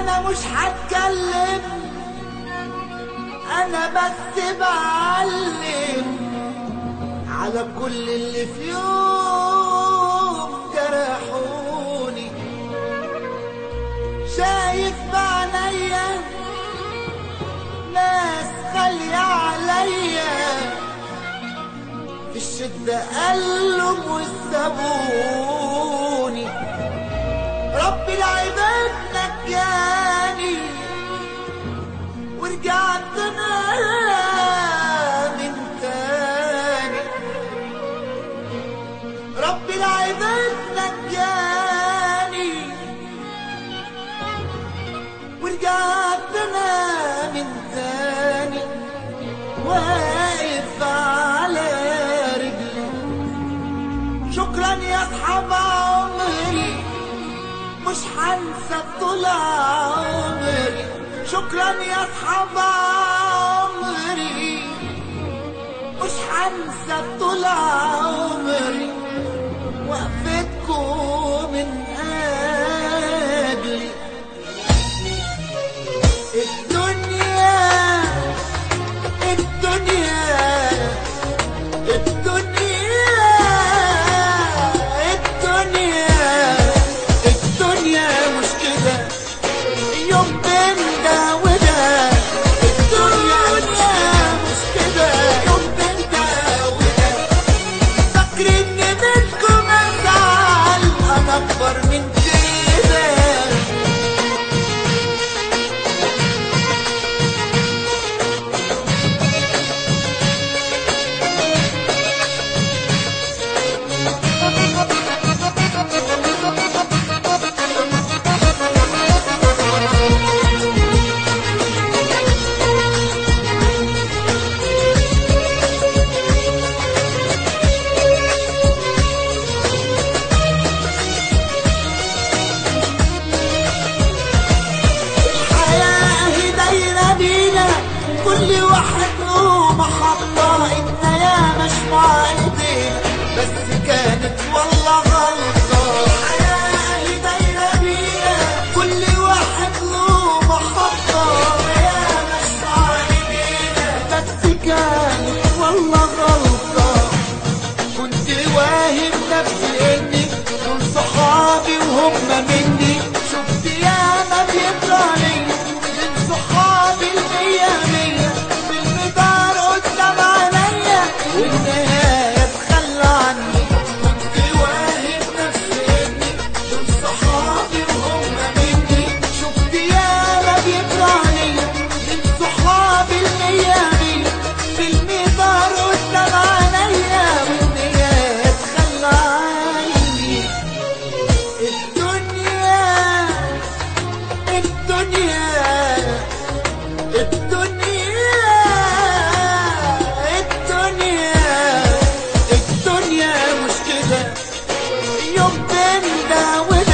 انا مش هتكلم انا بس بعلم على كل اللي في يوم جرحوني شايف بعينيا ناس غالية عليا في الشدة قلهم وسابوني رب العباد نجاني ورجعت انا من تاني رب العباد نجاني ورجعت انا من تاني واقف على رجلي شكرا يا اصحاب عمري مش هنسى طول عمري شكرا يا اصحاب عمري مش هنسى طول عمري وقفتكم من اجلي الدنيا الدنيا الدنيا الدنيا الدنيا مش كده يوم بين ده وده الدنيا مش كده يوم بين ده وده فاكرين منكم ازعل انا اكبر من كده الحياة هي دايرة بينا كل واحد له محطة إحنا يا مشروع ايدينا بس كانت والله غلطة الحياة هي دايرة بينا كل واحد له محطة يا مشروع ايدينا بس كانت والله غلطة كنت واهم نفسي اني دول صحابي وهم مني شفت ياما بيطلعني من صحابي المية مية بالمدار قدام عينيا والنهاية تخلى عني كنت واهم نفسي اني دول صحابي وهم مني شفت ياما بيطلعني من صحابي المية مية بالمدار قدام عينيا والنهاية تخلى عني الدنيا الدنيا الدنيا الدنيا الدنيا مش كده يوم بين ده وده